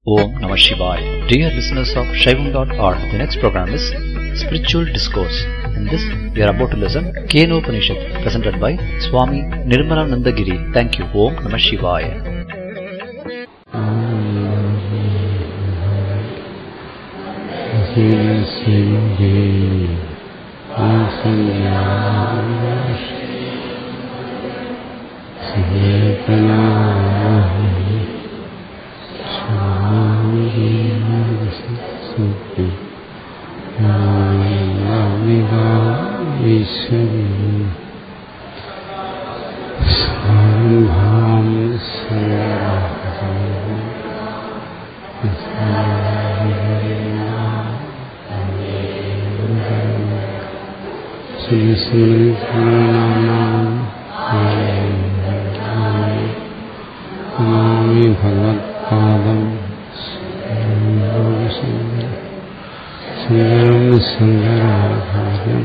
Om Namah Shivaya. Dear listeners of Shaivam.org, the next program is Spiritual Discourse. In this, we are about to listen Keno Upanishad, presented by Swami Nirmalananda Giri. Thank you. Om Namah Shivaya. Namami ഭഗവത്പാദം സുന്ദരം സുന്ദരാഭാര്യം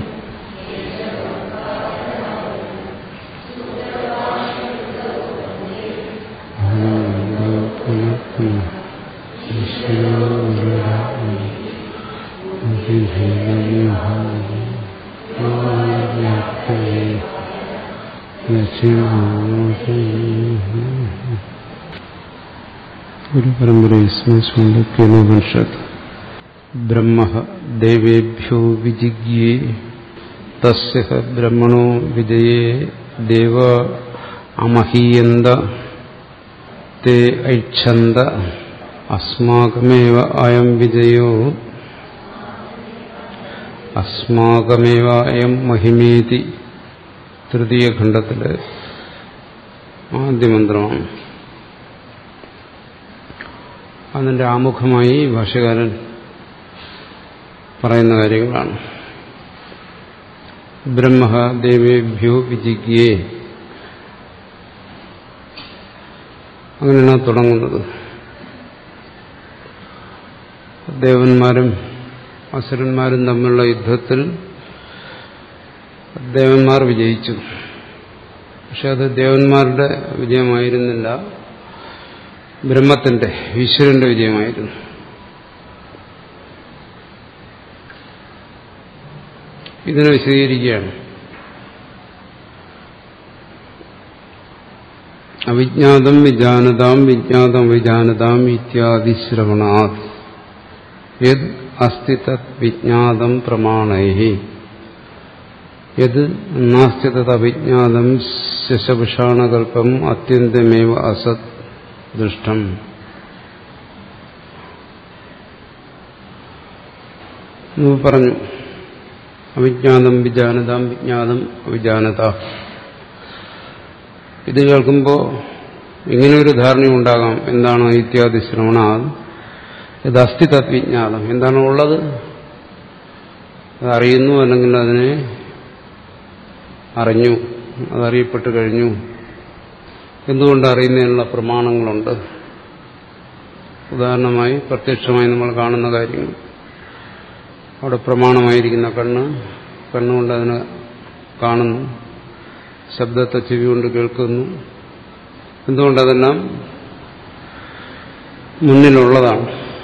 ഒരു പരമ്പരയെ സ്മരിച്ചുകൊണ്ട് കേനോപനിഷത്ത് ബ്രഹ്മ ദേവേഭ്യോ വിജിഗ്യേ തസ്യ ബ്രഹ്മണോ വിജയേ ദേവ അമഹീയന്ത തേ ഐച്ഛന്ത അസ്മാകമേവ അയം വിജയോ അസ്മാകമേവ അയം മഹിമേതി തൃതീയ ഖണ്ഡത്തിലെ ആദ്യ മന്ത്രമാണ് അതിൻ്റെ ആമുഖമായി ഭാഷകാരൻ പറയുന്ന കാര്യങ്ങളാണ് ബ്രഹ്മ ദേവേഭ്യോ വിജിഗ്യേ അങ്ങനെയാണ് തുടങ്ങുന്നത് ദേവന്മാരും അസുരന്മാരും തമ്മിലുള്ള യുദ്ധത്തിൽ ദേവന്മാർ വിജയിച്ചു പക്ഷെ അത് ദേവന്മാരുടെ വിജയമായിരുന്നില്ല ബ്രഹ്മത്തിന്റെ ഈശ്വരന്റെ വിജയമായിരുന്നു ഇതിനെ വിശദീകരിക്കുകയാണ് അവിജ്ഞാതം വിജാനതാം വിജ്ഞാതം വിജാനതാം ഇത്യാദി ശ്രവണാത് യത് അസ്തി തത് വിജ്ഞാതം പ്രമാണൈ യത് നാസ്തി തത് അവിജ്ഞാതം ശശഭുഷാണകൽപ്പം അത്യന്തമേവ അസത് ദൃഷ്ടം പറഞ്ഞു അവിജ്ഞാതം വിജാനതാം വിജ്ഞാതം അവിജാനത ഇത് കേൾക്കുമ്പോൾ ഇങ്ങനെയൊരു ധാരണയുണ്ടാകാം എന്താണ് ഇത്യാദി ശ്രവണ ഇത് അസ്ഥി തത്വിജ്ഞാതം എന്താണ് ഉള്ളത് അതറിയുന്നു അല്ലെങ്കിൽ അതിനെ അറിഞ്ഞു അതറിയപ്പെട്ട് കഴിഞ്ഞു എന്തുകൊണ്ട് അറിയുന്നതിനുള്ള പ്രമാണങ്ങളുണ്ട് ഉദാഹരണമായി പ്രത്യക്ഷമായി നമ്മൾ കാണുന്ന കാര്യങ്ങൾ അവിടെ പ്രമാണമായിരിക്കുന്ന കണ്ണ് കണ്ണുകൊണ്ട് അതിനെ കാണുന്നു ശബ്ദത്തെ ചെവി കൊണ്ട് കേൾക്കുന്നു എന്തുകൊണ്ടതെല്ലാം മുന്നിലുള്ളതാണ്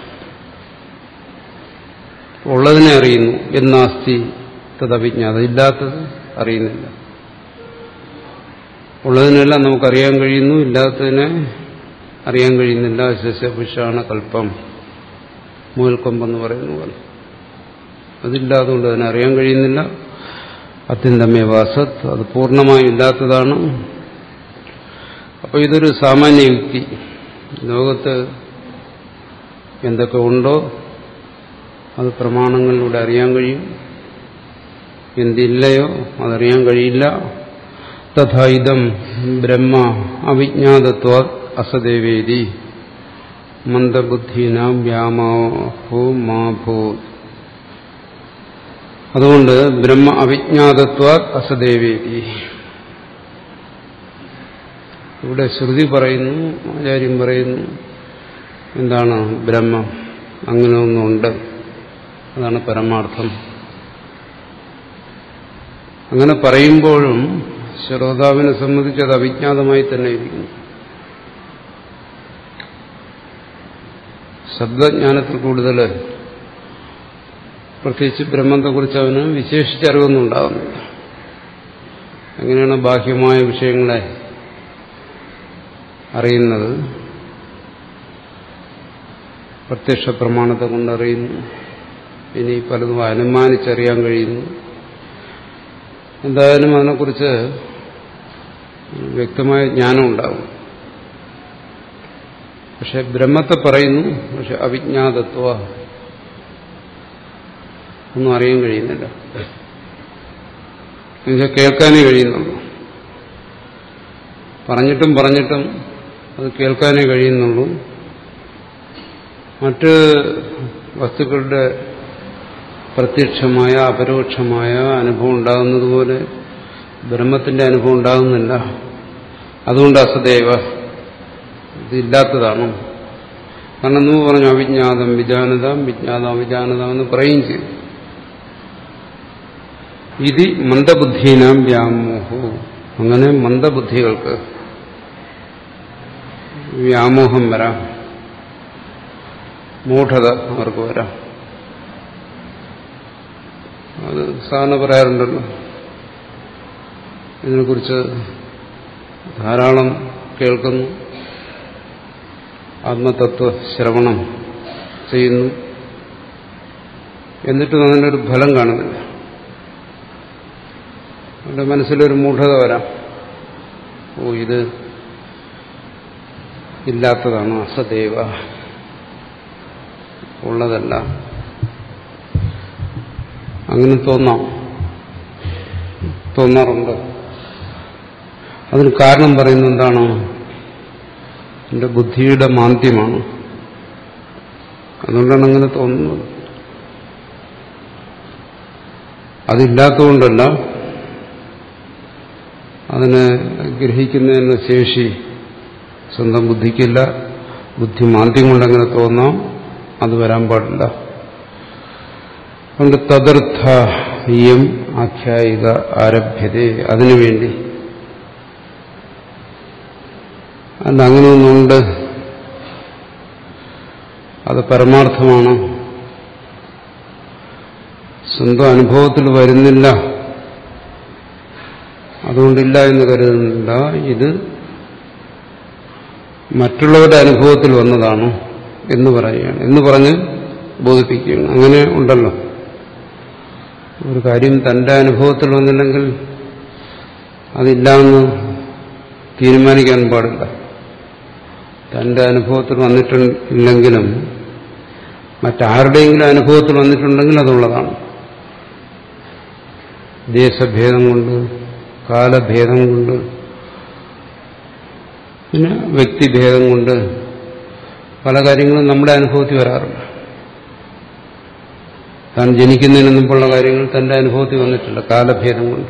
ഉള്ളതിനെ അറിയുന്നു എന്നാസ്തി തദവിജ്ഞാത ഇല്ലാത്തത് അറിയുന്നില്ല ഉള്ളതിനെല്ലാം നമുക്കറിയാൻ കഴിയുന്നു ഇല്ലാത്തതിനെ അറിയാൻ കഴിയുന്നില്ല ശശഭുഷാണ കൽപ്പം മൂൽക്കൊമ്പെന്ന് പറയുന്ന പോലെ അതില്ലാതുകൊണ്ട് അതിനെ അറിയാൻ കഴിയുന്നില്ല അത്യന്തമേ വാസത് അത് പൂർണ്ണമായും ഇല്ലാത്തതാണ് അപ്പോൾ ഇതൊരു സാമാന്യ യുക്തി ലോകത്ത് എന്തൊക്കെ ഉണ്ടോ അത് പ്രമാണങ്ങളിലൂടെ അറിയാൻ കഴിയും എന്തില്ലയോ അതറിയാൻ കഴിയില്ല തഥാ ഇതം ബ്രഹ്മ അവിജ്ഞാതത്വ അസദേവേദി മന്ദബുദ്ധീന വ്യാമോ മാ ഭൂ അതുകൊണ്ട് ബ്രഹ്മ അവിജ്ഞാതത്വ അസദേവേദി ഇവിടെ ശ്രുതി പറയുന്നു ആചാര്യം പറയുന്നു എന്താണ് ബ്രഹ്മം അങ്ങനെ ഒന്നുണ്ട് അതാണ് പരമാർത്ഥം അങ്ങനെ പറയുമ്പോഴും ശ്രോതാവിനെ സംബന്ധിച്ച് അത് അവിജ്ഞാതമായി തന്നെ ഇരിക്കുന്നു ശബ്ദജ്ഞാനത്തിൽ കൂടുതൽ പ്രത്യേകിച്ച് ബ്രഹ്മത്തെക്കുറിച്ച് അവന് വിശേഷിച്ചറിവൊന്നും ഉണ്ടാകുന്നില്ല എങ്ങനെയാണ് ബാഹ്യമായ വിഷയങ്ങളെ അറിയുന്നത് പ്രത്യക്ഷ പ്രമാണത്തെ കൊണ്ടറിയുന്നു ഇനി പലതും അനുമാനിച്ചറിയാൻ കഴിയുന്നു എന്തായാലും അതിനെക്കുറിച്ച് വ്യക്തമായ ജ്ഞാനം ഉണ്ടാകും പക്ഷെ ബ്രഹ്മത്തെ പറയുന്നു പക്ഷെ അവിജ്ഞാതത്വ ഒന്നും അറിയാൻ കഴിയുന്നില്ല എന്നുവെച്ചാൽ കേൾക്കാനേ കഴിയുന്നുള്ളൂ പറഞ്ഞിട്ടും പറഞ്ഞിട്ടും അത് കേൾക്കാനേ കഴിയുന്നുള്ളൂ മറ്റ് വസ്തുക്കളുടെ പ്രത്യക്ഷമായ അപരോക്ഷമായ അനുഭവം ഉണ്ടാകുന്നത് പോലെ ബ്രഹ്മത്തിന്റെ അനുഭവം ഉണ്ടാകുന്നില്ല അതുകൊണ്ട് അസദേവ ഇതില്ലാത്തതാണ് കാരണം എന്ന് പറഞ്ഞു അവിജ്ഞാതം വിജാനത വിജ്ഞാതം അവിജാനത എന്ന് പറയുകയും ചെയ്തു ഇത് മന്ദബുദ്ധീനാം വ്യാമോഹോ അങ്ങനെ മന്ദബുദ്ധികൾക്ക് വ്യാമോഹം വരാം മൂഢത അവർക്ക് വരാം അത് സാധാരണ പറയാറുണ്ടല്ലോ ഇതിനെക്കുറിച്ച് ധാരാളം കേൾക്കുന്നു ആത്മതത്വ ശ്രവണം ചെയ്യുന്നു എന്നിട്ടും അതിനൊരു ഫലം കാണുന്നില്ല അവരുടെ മനസ്സിലൊരു മൂഢത വരാം ഓ ഇത് ഇല്ലാത്തതാണ് അസദേവ ഉള്ളതല്ല അങ്ങനെ തോന്നാം തോന്നാറുണ്ട് അതിന് കാരണം പറയുന്നത് എന്താണ് എന്റെ ബുദ്ധിയുടെ മാന്ദ്യമാണ് അതുകൊണ്ടാണ് അങ്ങനെ തോന്നുന്നത് അതില്ലാത്തതുകൊണ്ടല്ല അതിനെ ഗ്രഹിക്കുന്നതിന് ശേഷി സ്വന്തം ബുദ്ധിക്കില്ല ബുദ്ധി മാന്ദ്യം കൊണ്ടങ്ങനെ തോന്നാം അത് വരാൻ പാടില്ല അതുകൊണ്ട് തദർത്ഥീയം ആഖ്യായിക ആരഭ്യത അതിനുവേണ്ടി അല്ല അങ്ങനെയൊന്നുണ്ട് അത് പരമാർത്ഥമാണ് സ്വന്തം അനുഭവത്തിൽ വരുന്നില്ല അതുകൊണ്ടില്ല എന്ന് കരുതുന്നില്ല ഇത് മറ്റുള്ളവരുടെ അനുഭവത്തിൽ വന്നതാണ് എന്ന് പറയുകയാണ് എന്ന് പറഞ്ഞ് ബോധിപ്പിക്കുകയാണ് അങ്ങനെ ഉണ്ടല്ലോ ഒരു കാര്യം തന്റെ അനുഭവത്തിൽ വന്നില്ലെങ്കിൽ അതില്ല എന്ന് തീരുമാനിക്കാൻ പാടില്ല തന്റെ അനുഭവത്തിൽ വന്നിട്ടില്ലെങ്കിലും മറ്റാരുടെയെങ്കിലും അനുഭവത്തിൽ വന്നിട്ടുണ്ടെങ്കിൽ അതുള്ളതാണ് ദേശഭേദം കൊണ്ട് കാലഭേദം കൊണ്ട് പിന്നെ വ്യക്തിഭേദം കൊണ്ട് പല കാര്യങ്ങളും നമ്മുടെ അനുഭവത്തിൽ വരാറുണ്ട് താൻ ജനിക്കുന്നതിന് മുമ്പുള്ള കാര്യങ്ങൾ തന്റെ അനുഭവത്തിൽ വന്നിട്ടില്ല കാലഭേദം കൊണ്ട്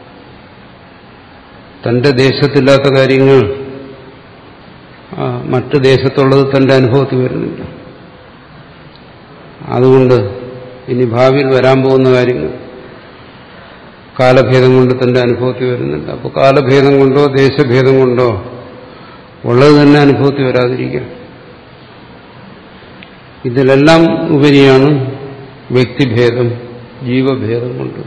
തന്റെ ദേശത്തില്ലാത്ത കാര്യങ്ങൾ മറ്റ് ദേശത്തുള്ളത് തന്റെ അനുഭവത്തിൽ വരുന്നില്ല അതുകൊണ്ട് ഇനി ഭാവിയിൽ വരാൻ പോകുന്ന കാര്യങ്ങൾ കാലഭേദം കൊണ്ട് തന്റെ അനുഭവത്തിൽ വരുന്നില്ല അപ്പോൾ കാലഭേദം കൊണ്ടോ ദേശഭേദം കൊണ്ടോ ഉള്ളത് തന്നെ അനുഭവത്തിൽ വരാതിരിക്കാം ഇതിലെല്ലാം ഉപരിയാണ് വ്യക്തിഭേദം ജീവഭേദം കൊണ്ട്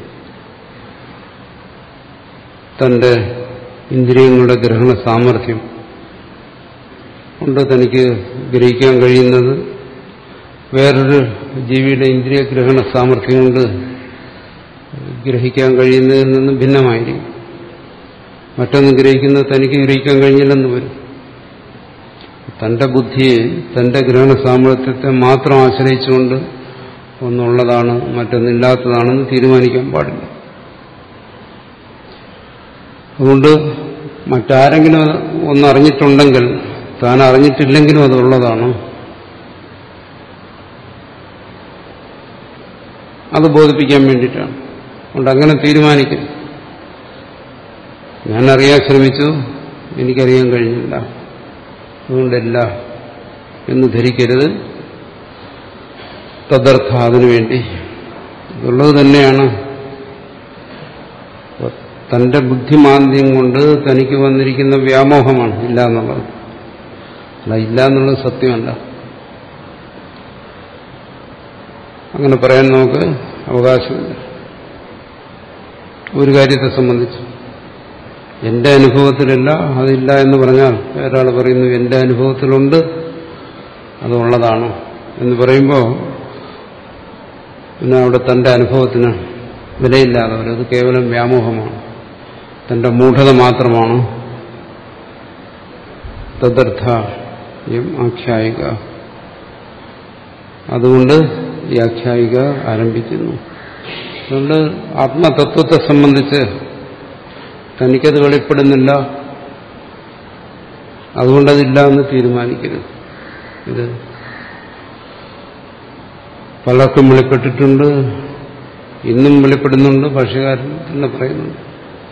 തന്റെ ഇന്ദ്രിയങ്ങളുടെ ഗ്രഹണ സാമർഥ്യം കൊണ്ട് തനിക്ക് ഗ്രഹിക്കാൻ കഴിയുന്നത് വേറൊരു ജീവിയുടെ ഇന്ദ്രിയ ഗ്രഹണ സാമർഥ്യം കൊണ്ട് ഗ്രഹിക്കാൻ കഴിയുന്നതിൽ നിന്നും ഭിന്നമായിരിക്കും മറ്റൊന്ന് ഗ്രഹിക്കുന്നത് തനിക്ക് ഗ്രഹിക്കാൻ കഴിഞ്ഞില്ലെന്ന് വരും തന്റെ ബുദ്ധിയെ തന്റെ ഗ്രഹണ സാമർത്ഥ്യത്തെ മാത്രം ആശ്രയിച്ചുകൊണ്ട് ഒന്നുള്ളതാണ് മറ്റൊന്നില്ലാത്തതാണെന്ന് തീരുമാനിക്കാൻ പാടില്ല അതുകൊണ്ട് മറ്റാരെങ്കിലും ഒന്നറിഞ്ഞിട്ടുണ്ടെങ്കിൽ താൻ അറിഞ്ഞിട്ടില്ലെങ്കിലും അതുള്ളതാണ് അത് ബോധിപ്പിക്കാൻ വേണ്ടിയിട്ടാണ് അതുകൊണ്ട് അങ്ങനെ തീരുമാനിക്കും ഞാൻ അറിയാൻ ശ്രമിച്ചു എനിക്കറിയാൻ കഴിഞ്ഞില്ല അതുകൊണ്ടല്ല എന്ന് ധരിക്കരുത് തദർത്ഥ അതിനുവേണ്ടി ഇതുള്ളത് തന്നെയാണ് തന്റെ ബുദ്ധിമാന്ദ്യം കൊണ്ട് തനിക്ക് വന്നിരിക്കുന്ന വ്യാമോഹമാണ് ഇല്ല എന്നുള്ളത് അല്ല ഇല്ല എന്നുള്ളത് സത്യമല്ല അങ്ങനെ പറയാൻ നമുക്ക് അവകാശമില്ല ഒരു കാര്യത്തെ സംബന്ധിച്ച് എന്റെ അനുഭവത്തിലില്ല അതില്ല എന്ന് പറഞ്ഞാൽ ഒരാൾ പറയുന്നു എന്റെ അനുഭവത്തിലുണ്ട് അതുള്ളതാണ് എന്ന് പറയുമ്പോൾ പിന്നെ അവിടെ തന്റെ അനുഭവത്തിന് വിലയില്ലാതെ വരും അത് കേവലം വ്യാമോഹമാണ് തന്റെ മൂഢത മാത്രമാണ് തദർത്ഥ ആഖ്യായിക അതുകൊണ്ട് ഈ ആഖ്യായിക ആരംഭിക്കുന്നു അതുകൊണ്ട് ആത്മതത്വത്തെ സംബന്ധിച്ച് തനിക്കത് വെളിപ്പെടുന്നില്ല അതുകൊണ്ടതില്ല എന്ന് തീരുമാനിക്കരുത് ഇത് പലർക്കും വെളിപ്പെട്ടിട്ടുണ്ട് ഇന്നും വെളിപ്പെടുന്നുണ്ട് ഭാഷകാരൻ തന്നെ പറയുന്നുണ്ട്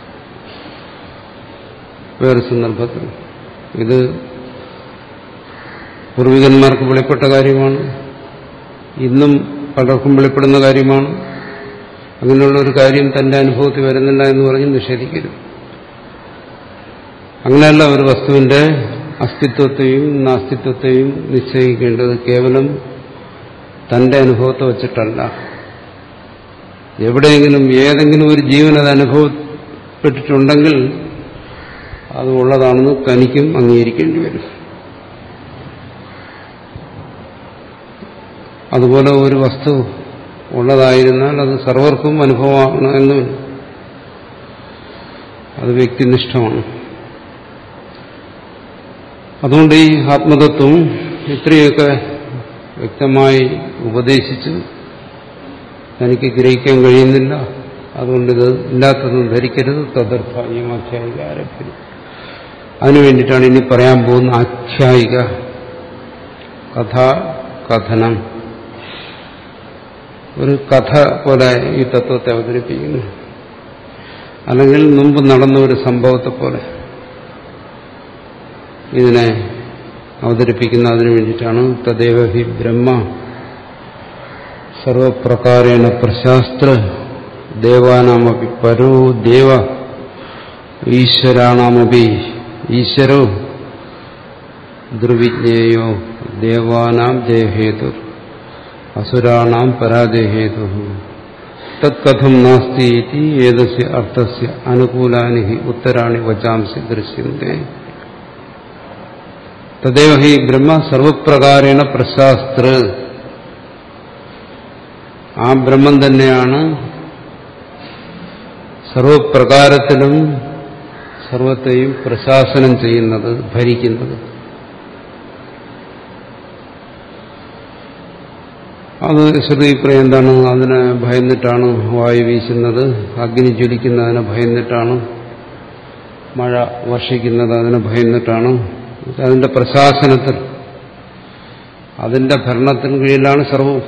വേറെ സന്ദർഭത്തിൽ ഇത് പൂർവികന്മാർക്ക് വെളിപ്പെട്ട കാര്യമാണ് ഇന്നും പലർക്കും വെളിപ്പെടുന്ന കാര്യമാണ് അങ്ങനെയുള്ള ഒരു കാര്യം തന്റെ അനുഭവത്തിൽ വരുന്നില്ല എന്ന് പറഞ്ഞ് നിഷേധിക്കരുത് അങ്ങനെയല്ല ഒരു വസ്തുവിന്റെ അസ്തിത്വത്തെയും നാസ്തിത്വത്തെയും നിശ്ചയിക്കേണ്ടത് കേവലം തന്റെ അനുഭവത്തെ വച്ചിട്ടല്ല എവിടെയെങ്കിലും ഏതെങ്കിലും ഒരു ജീവൻ അത് അനുഭവപ്പെട്ടിട്ടുണ്ടെങ്കിൽ അത് ഉള്ളതാണെന്ന് തനിക്കും അംഗീകരിക്കേണ്ടി വരും അതുപോലെ ഒരു വസ്തു ഉള്ളതായിരുന്നാൽ അത് സർവർക്കും അനുഭവമാണ് എന്ന് അത് വ്യക്തിനിഷ്ഠമാണ് അതുകൊണ്ട് ഈ ആത്മതത്വം ഇത്രയൊക്കെ വ്യക്തമായി ഉപദേശിച്ച് തനിക്ക് ഗ്രഹിക്കാൻ കഴിയുന്നില്ല അതുകൊണ്ടിത് ഇല്ലാത്തതും ധരിക്കരുത് തദർത്ഥായും ആഖ്യായിക ആരംഭിക്കും അതിനു വേണ്ടിയിട്ടാണ് ഇനി പറയാൻ പോകുന്ന ആഖ്യായിക കഥ കഥനം ഒരു കഥ പോലെ ഈ തത്വത്തെ അവതരിപ്പിക്കുന്നു അല്ലെങ്കിൽ മുമ്പ് നടന്ന ഒരു സംഭവത്തെ പോലെ ഇതിനെ അവതരിപ്പിക്കുന്ന അതിനു വേണ്ടിയിട്ടാണ് തദേവ ഹി ബ്രഹ്മ സർവപ്രകാരേണ പ്രശാസ്ത്ര ദേവാനാമപി പരോ ദേവ ഈശ്വരാണാമപി ഈശ്വരോ ദുർവിജ്ഞേയോ ദേവാനാം ജയഹേതു അസുരാണാം പരാജയഹേതു തത്കഥം നാസ്തി ഇതി ഏതസ്യ അർത്ഥസ്യ അനുകൂലാനി ഹി ഉത്തരാണി വചാംസി ദൃശ്യന്തെ തദേവ ഹി ബ്രഹ്മ സർവപ്രകാരേണ പ്രശാസ്ത്ര ആ ബ്രഹ്മം തന്നെയാണ് സർവപ്രകാരത്തിലും സർവത്തെയും പ്രശാസനം ചെയ്യുന്നത് ഭരിക്കുന്നത് അത് ശ്രുതി പറയും എന്താണ് അതിനെ ഭയന്നിട്ടാണ് വായു വീശുന്നത് അഗ്നി ജ്വലിക്കുന്നതിനെ ഭയന്നിട്ടാണ് മഴ വർഷിക്കുന്നത് അതിനെ ഭയന്നിട്ടാണ് അതിന്റെ പ്രശാസനത്തിൽ അതിന്റെ ഭരണത്തിന് കീഴിലാണ് സർവവും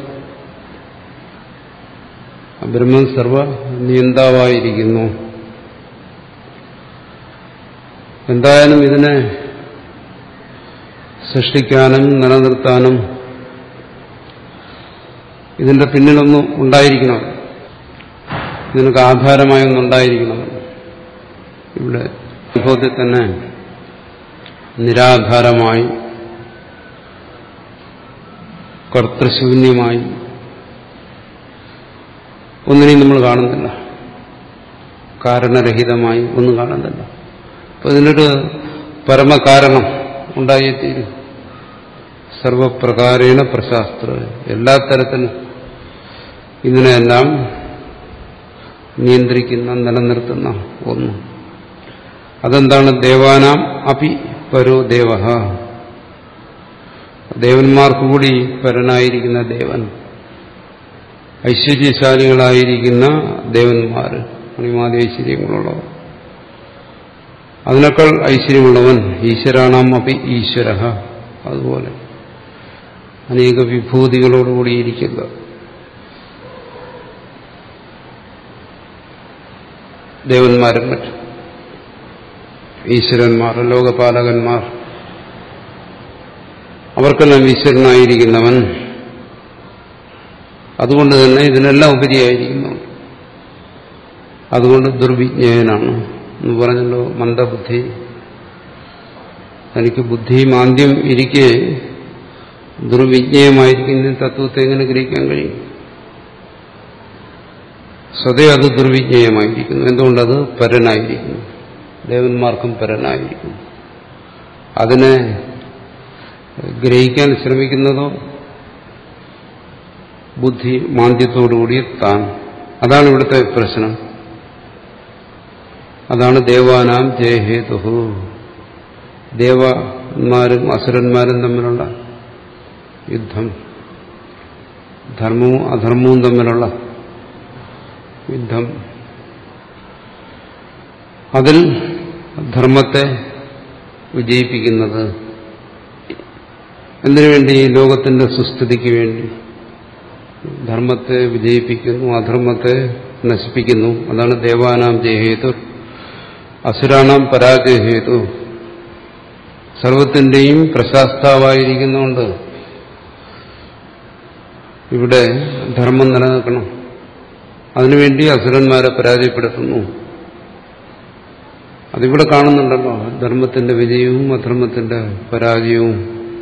ബ്രഹ്മം സർവ നിയന്താവായിരിക്കുന്നു എന്തായാലും ഇതിനെ സൃഷ്ടിക്കാനും നിലനിർത്താനും ഇതിന്റെ പിന്നിലൊന്നും ഉണ്ടായിരിക്കണം ഇതിനൊക്കെ ആധാരമായി ഒന്നുണ്ടായിരിക്കണം ഇവിടെ അനുഭവത്തിൽ തന്നെ നിരാധാരമായി കർത്തൃശൂന്യമായി ഒന്നിനെയും നമ്മൾ കാണുന്നില്ല കാരണരഹിതമായി ഒന്നും കാണുന്നില്ല അപ്പൊ ഇതിനൊരു പരമകാരണം ഉണ്ടായേ തീരും സർവപ്രകാരേണ പ്രശാസ്ത്ര എല്ലാ തരത്തിലും ഇതിനെല്ലാം നിയന്ത്രിക്കുന്ന നിലനിർത്തുന്ന ഒന്ന് അതെന്താണ് ദേവാനാം അപി പരോ ദേവ ദേവന്മാർക്ക് കൂടി പരനായിരിക്കുന്ന ദേവൻ ഐശ്വര്യശാലികളായിരിക്കുന്ന ദേവന്മാർ മണിമാതി ഐശ്വര്യങ്ങളുള്ളവർ അതിനേക്കാൾ ഐശ്വര്യമുള്ളവൻ ഈശ്വരാണാം അപി ഈശ്വര അതുപോലെ അനേക വിഭൂതികളോടുകൂടിയിരിക്കുക ദേവന്മാരും മറ്റും ഈശ്വരന്മാർ ലോകപാലകന്മാർ അവർക്കെല്ലാം ഈശ്വരനായിരിക്കുന്നവൻ അതുകൊണ്ട് തന്നെ ഇതിനെല്ലാം ഉപരിയായിരിക്കുന്നു അതുകൊണ്ട് ദുർവിജ്ഞേയനാണ് എന്ന് പറഞ്ഞല്ലോ മന്ദബുദ്ധി തനിക്ക് ബുദ്ധി മാന്ദ്യം ഇരിക്കെ ദുർവിജ്ഞേയമായിരിക്കുന്ന തത്വത്തെ എങ്ങനെ ഗ്രഹിക്കാൻ കഴിയും സ്വതേ അത് ദുർവിജ്ഞേയമായിരിക്കുന്നു എന്തുകൊണ്ടത് പരനായിരിക്കുന്നു ദേവന്മാർക്കും പരനായിരിക്കുന്നു അതിനെ ഗ്രഹിക്കാൻ ശ്രമിക്കുന്നതോ ബുദ്ധി മാന്ദ്യത്തോടുകൂടി താൻ അതാണ് ഇവിടുത്തെ പ്രശ്നം അതാണ് ദേവാനാം ജയഹേതു ദേവന്മാരും അസുരന്മാരും തമ്മിലുള്ള യുദ്ധം ധർമ്മവും അധർമ്മവും തമ്മിലുള്ള യുദ്ധം അതിൽ ധർമ്മത്തെ വിജയിപ്പിക്കുന്നത് എന്തിനുവേണ്ടി ലോകത്തിന്റെ സുസ്ഥിതിക്ക് വേണ്ടി ധർമ്മത്തെ വിജയിപ്പിക്കുന്നു അധർമ്മത്തെ നശിപ്പിക്കുന്നു അതാണ് ദേവാനാം ജയഹേതു അസുരാണാം പരാജയഹേതു സർവത്തിന്റെയും പ്രശാസ്താവായിരിക്കുന്നുകൊണ്ട് ഇവിടെ ധർമ്മം നിലനിൽക്കണം അതിനുവേണ്ടി അസുരന്മാരെ പരാജയപ്പെടുത്തുന്നു അതിവിടെ കാണുന്നുണ്ടല്ലോ ധർമ്മത്തിന്റെ വിജയവും അധർമ്മത്തിന്റെ പരാജയവും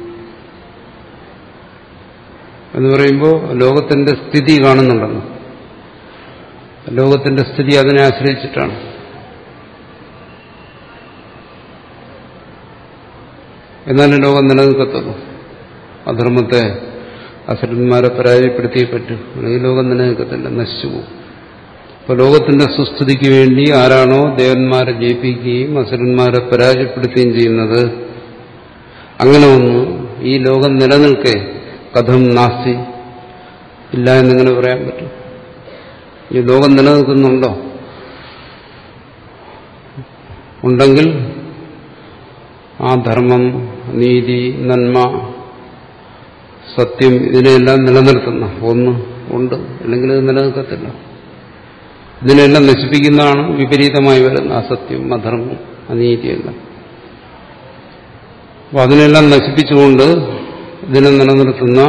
എന്ന് പറയുമ്പോൾ ലോകത്തിന്റെ സ്ഥിതി കാണുന്നുണ്ടല്ലോ ലോകത്തിന്റെ സ്ഥിതി അതിനെ ആശ്രയിച്ചിട്ടാണ് എന്നാലും ലോകം നിലനിൽക്കത്തുള്ളൂ അധർമ്മത്തെ അസുരന്മാരെ പരാജയപ്പെടുത്തിയേ പറ്റൂ അല്ലെങ്കിൽ ലോകം നിലനിൽക്കത്തില്ല നശിച്ചു പോകും അപ്പൊ ലോകത്തിന്റെ സുസ്ഥിതിക്ക് വേണ്ടി ആരാണോ ദേവന്മാരെ ജയിപ്പിക്കുകയും അസുരന്മാരെ പരാജയപ്പെടുത്തുകയും ചെയ്യുന്നത് അങ്ങനെ ഒന്ന് ഈ ലോകം നിലനിൽക്കെ കഥം നാസ്തി ഇല്ല എന്നിങ്ങനെ പറയാൻ പറ്റും ഈ ലോകം നിലനിൽക്കുന്നുണ്ടോ ഉണ്ടെങ്കിൽ ആ ധർമ്മം നീതി നന്മ സത്യം ഇതിനെല്ലാം നിലനിർത്തുന്ന ഒന്ന് ഉണ്ട് അല്ലെങ്കിൽ ഇത് നിലനിൽക്കത്തില്ല ഇതിനെല്ലാം നശിപ്പിക്കുന്നതാണ് വിപരീതമായി വരുന്ന അസത്യം അധർമ്മം അനീതിയെല്ലാം അപ്പൊ അതിനെല്ലാം നശിപ്പിച്ചുകൊണ്ട് ഇതിനെ നിലനിർത്തുന്ന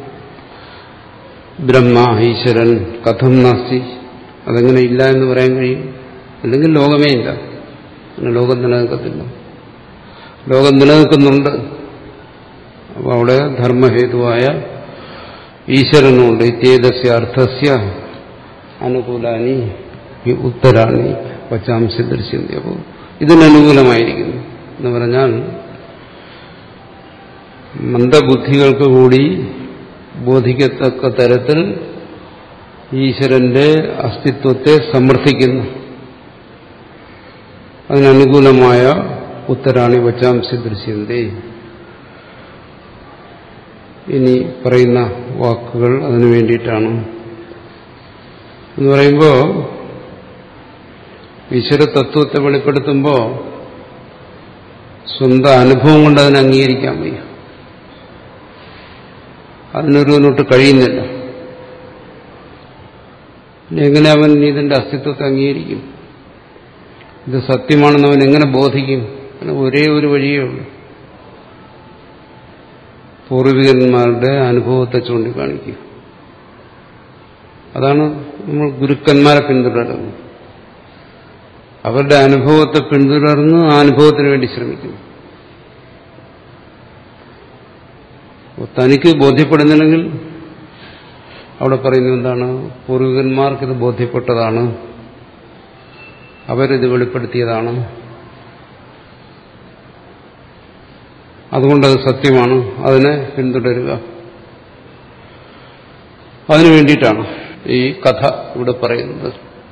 ബ്രഹ്മ ഈശ്വരൻ കഥം നാസ്തി അതെങ്ങനെ ഇല്ല എന്ന് പറയാൻ കഴിയും അല്ലെങ്കിൽ ലോകമേ ഇല്ല അങ്ങനെ ലോകം നിലനിൽക്കത്തില്ല ലോകം നിലനിൽക്കുന്നുണ്ട് അപ്പോൾ അവിടെ ധർമ്മഹേതുവായ ഈശ്വരനുണ്ട് ഇത്യേതസ്യ അർത്ഥസ്യ അനുകൂലാനി ഈ ഉത്തരാണി വച്ചാംസി ദൃശ്യന്തി അപ്പോൾ ഇതിനനുകൂലമായിരിക്കുന്നു എന്ന് പറഞ്ഞാൽ മന്ദബുദ്ധികൾക്ക് കൂടി ബോധിക്കത്തക്ക തരത്തിൽ ഈശ്വരന്റെ അസ്തിത്വത്തെ സമർത്ഥിക്കുന്നു അതിനനുകൂലമായ ഉത്തരാണി വച്ചാംസി ദൃശ്യന്തേ ഇനി പറയുന്ന വാക്കുകൾ അതിനു വേണ്ടിയിട്ടാണ് എന്ന് പറയുമ്പോൾ ഈശ്വര തത്വത്തെ വെളിപ്പെടുത്തുമ്പോൾ സ്വന്തം അനുഭവം കൊണ്ട് അതിനെ അംഗീകരിക്കാൻ വയ്യ അതിനൊരുവനോട്ട് കഴിയുന്നില്ല എങ്ങനെ അവൻ ഇതിന്റെ അസ്തിത്വത്തെ അംഗീകരിക്കും ഇത് സത്യമാണെന്ന് അവൻ എങ്ങനെ ബോധിക്കും അതിന് ഒരേ ഒരു വഴിയേ ഉള്ളൂ പൂർവികന്മാരുടെ അനുഭവത്തെ ചൂണ്ടിക്കാണിക്കുക അതാണ് നമ്മൾ ഗുരുക്കന്മാരെ പിന്തുടരുന്നത് അവരുടെ അനുഭവത്തെ പിന്തുടർന്ന് ആ അനുഭവത്തിന് വേണ്ടി ശ്രമിക്കുന്നു തനിക്ക് ബോധ്യപ്പെടുന്നില്ലെങ്കിൽ അവിടെ പറയുന്നത് എന്താണ് പൂർവികന്മാർക്കിത് ബോധ്യപ്പെട്ടതാണ് അവരിത് വെളിപ്പെടുത്തിയതാണ് അതുകൊണ്ടത് സത്യമാണ് അതിനെ പിന്തുടരുക അതിനു വേണ്ടിയിട്ടാണ് ഈ കഥ ഇവിടെ പറയുന്നത്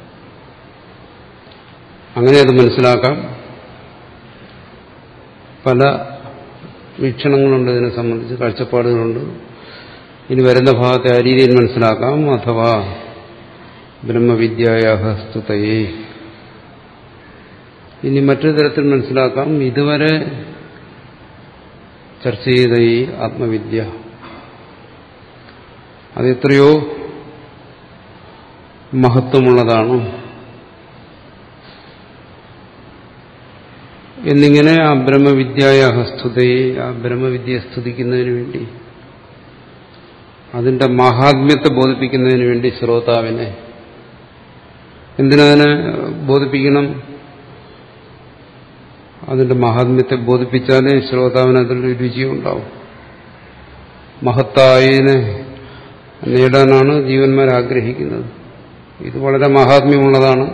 അങ്ങനെ അത് മനസ്സിലാക്കാം പല വീക്ഷണങ്ങളുണ്ട് ഇതിനെ സംബന്ധിച്ച് കാഴ്ചപ്പാടുകളുണ്ട് ഇനി വരുന്ന ഭാഗത്തെ ആ രീതിയിൽ മനസ്സിലാക്കാം അഥവാ ബ്രഹ്മവിദ്യായ സ്തുതയെ ഇനി മറ്റൊരു തരത്തിൽ മനസ്സിലാക്കാം ഇതുവരെ ചർച്ച ചെയ്ത ഈ ആത്മവിദ്യ അതെത്രയോ മഹത്വമുള്ളതാണ് എന്നിങ്ങനെ ആ ബ്രഹ്മവിദ്യായ സ്തുതയെ ആ ബ്രഹ്മവിദ്യയെ സ്തുതിക്കുന്നതിന് വേണ്ടി അതിന്റെ മഹാത്മ്യത്തെ ബോധിപ്പിക്കുന്നതിന് വേണ്ടി ശ്രോതാവിനെ എന്തിനതിനെ ബോധിപ്പിക്കണം അതിന്റെ മഹാത്മ്യത്തെ ബോധിപ്പിച്ചാലേ ശ്രോതാവിന് അതിൽ രുചിയുണ്ടാവും മഹത്തായതിനെ നേടാനാണ് ജീവന്മാർ ആഗ്രഹിക്കുന്നത് ഇത് വളരെ മഹാത്മ്യമുള്ളതാണ്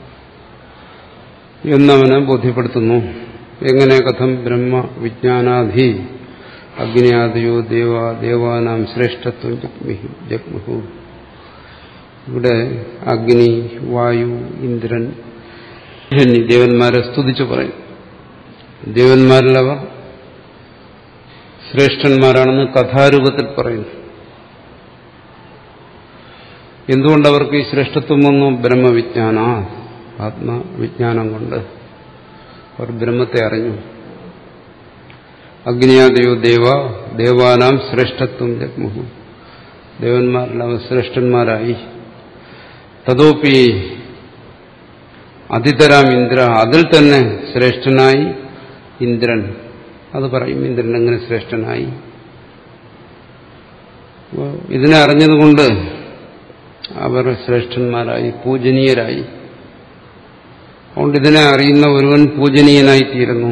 എന്നവനെ ബോധ്യപ്പെടുത്തുന്നു എങ്ങനെ കഥം ബ്രഹ്മ വിജ്ഞാനാധി അഗ്നിയാദിയോ ദേവ ദേവാനാം ശ്രേഷ്ഠത്വം ജഗ്മിഹി ജഗ്മുഹു ഇവിടെ അഗ്നി വായു ഇന്ദ്രൻ എന്നീ ദേവന്മാരെ സ്തുതിച്ചു പറയും ദേവന്മാരിലവർ ശ്രേഷ്ഠന്മാരാണെന്ന് കഥാരൂപത്തിൽ പറയുന്നു എന്തുകൊണ്ട് അവർക്ക് ഈ ശ്രേഷ്ഠത്വം വന്നു ബ്രഹ്മവിജ്ഞാന ആത്മവിജ്ഞാനം കൊണ്ട് അവർ ബ്രഹ്മത്തെ അറിഞ്ഞു അഗ്നിയാദയോ ദേവ ദേവാനാം ശ്രേഷ്ഠത്വം ജഗ്മുഹു ദേവന്മാരിൽ അവർ ശ്രേഷ്ഠന്മാരായി തതോപ്പി അതിതരാം ഇന്ദ്ര അതിൽ തന്നെ ശ്രേഷ്ഠനായി ഇന്ദ്രൻ അത് പറയും ഇന്ദ്രൻ എങ്ങനെ ശ്രേഷ്ഠനായി ഇതിനെ അറിഞ്ഞതുകൊണ്ട് അവർ ശ്രേഷ്ഠന്മാരായി പൂജനീയരായി അതുകൊണ്ട് ഇതിനെ അറിയുന്ന ഒരുവൻ പൂജനീയനായി തീരുന്നു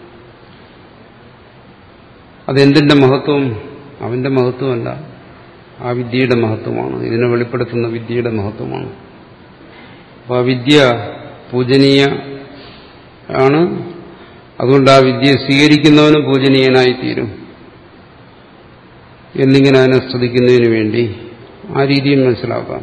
അതെന്തിന്റെ മഹത്വം അവന്റെ മഹത്വമല്ല ആ വിദ്യയുടെ മഹത്വമാണ് ഇതിനെ വെളിപ്പെടുത്തുന്ന വിദ്യയുടെ മഹത്വമാണ് അപ്പോൾ ആ വിദ്യ പൂജനീയ ആണ് അതുകൊണ്ട് ആ വിദ്യയെ സ്വീകരിക്കുന്നവനും പൂജനീയനായി തീരും എന്നിങ്ങനെ അതിനെ സ്തുതിക്കുന്നതിന് വേണ്ടി ആ രീതിയിൽ മനസ്സിലാക്കാം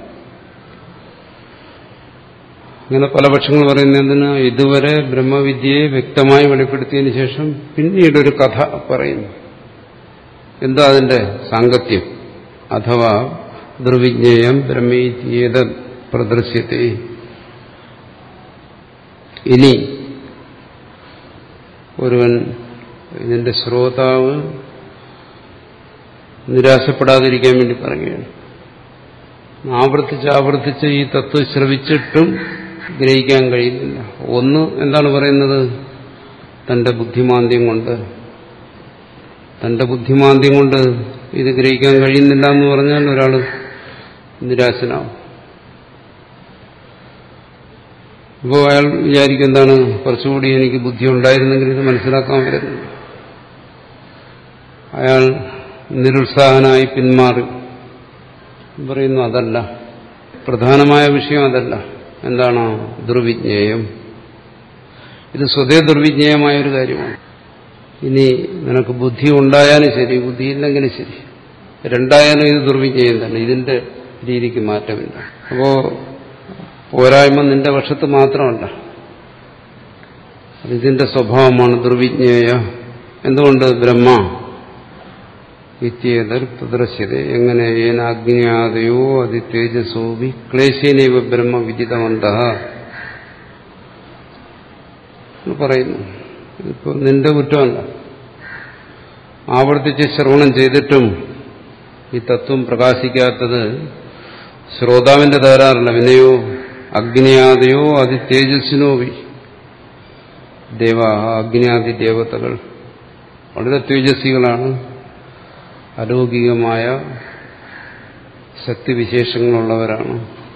അങ്ങനെ പല പക്ഷങ്ങൾ പറയുന്നതിന് ഇതുവരെ ബ്രഹ്മവിദ്യയെ വ്യക്തമായി വെളിപ്പെടുത്തിയതിനു ശേഷം പിന്നീട് ഒരു കഥ പറയുന്നു എന്താ അതിന്റെ സാങ്കത്യം അഥവാ ദുർവിജ്ഞേയം ബ്രഹ്മീത്യേത പ്രദർശ്യത്തെ ഇനി ഒരുവൻ ഇതിന്റെ ശ്രോതാവ് നിരാശപ്പെടാതിരിക്കാൻ വേണ്ടി പറയുകയാണ് ആവർത്തിച്ച് ആവർത്തിച്ച് ഈ തത്വം ശ്രവിച്ചിട്ടും ഗ്രഹിക്കാൻ കഴിയുന്നില്ല ഒന്ന് എന്താണ് പറയുന്നത് തന്റെ ബുദ്ധിമാന്ദ്യം കൊണ്ട് തന്റെ ബുദ്ധിമാന്ദ്യം കൊണ്ട് ഇത് ഗ്രഹിക്കാൻ കഴിയുന്നില്ല എന്ന് പറഞ്ഞാൽ ഒരാൾ നിരാശനാവും ഇപ്പോൾ അയാൾ വിചാരിക്കും എന്താണ് കുറച്ചുകൂടി എനിക്ക് ബുദ്ധി ഉണ്ടായിരുന്നെങ്കിൽ ഇത് മനസ്സിലാക്കാൻ വരുന്നു അയാൾ നിരുത്സാഹനായി പിന്മാറി പറയുന്നു അതല്ല പ്രധാനമായ വിഷയം അതല്ല എന്താണ് ദുർവിജ്ഞേയം ഇത് സ്വതേ ദുർവിജ്ഞേയമായ ഒരു കാര്യമാണ് ഇനി നിനക്ക് ബുദ്ധി ഉണ്ടായാലും ശരി ബുദ്ധിയില്ലെങ്കിലും ശരി രണ്ടായാലും ഇത് ദുർവിജ്ഞേയം തന്നെ ഇതിന്റെ രീതിക്ക് മാറ്റമില്ല അപ്പോ പോരായ്മ നിന്റെ വശത്ത് മാത്രമല്ല ഇതിന്റെ സ്വഭാവമാണ് ദുർവിജ്ഞേയ എന്തുകൊണ്ട് ബ്രഹ്മ വിത്യേതർ പ്രദർശ്യത എങ്ങനെ ഏനാഗ്നിയാതയോ അതി തേജസോവി ക്ലേശേനൈവ ബ്രഹ്മ വിദിതവന്ത പറയുന്നു ഇതിപ്പോ നിന്റെ കുറ്റമല്ല ആവർത്തിച്ച് ശ്രവണം ചെയ്തിട്ടും ഈ തത്വം പ്രകാശിക്കാത്തത് ശ്രോതാവിന്റെ തകരാറല്ല വിനയോ അഗ്നിയാതയോ അതി തേജസ്സിനോവി ദേവ അഗ്നിയാദി ദേവതകൾ വളരെ തേജസ്വികളാണ് അലൗകികമായ ശക്തിവിശേഷങ്ങളുള്ളവരാണ്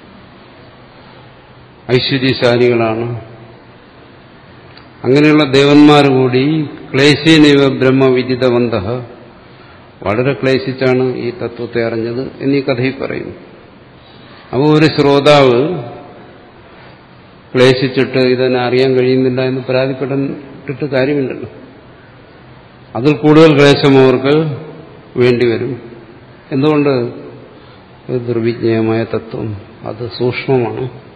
ഐശ്വര്യശാലികളാണ് അങ്ങനെയുള്ള ദേവന്മാർ കൂടി ക്ലേശേനൈവ ബ്രഹ്മവിദിതവന്ത വളരെ ക്ലേശിച്ചാണ് ഈ തത്വത്തെ അറിഞ്ഞത് എന്നീ കഥയിൽ പറയുന്നു അപ്പോൾ ഒരു ശ്രോതാവ് ക്ലേശിച്ചിട്ട് ഇതിനെ അറിയാൻ കഴിയുന്നില്ല എന്ന് പരാതിപ്പെട്ടിട്ട് കാര്യമില്ലല്ലോ അതിൽ കൂടുതൽ ക്ലേശം അവർക്ക് വേണ്ടിവരും എന്തുകൊണ്ട് ദുർവിജ്ഞേയമായ തത്വം അത് സൂക്ഷ്മമാണ്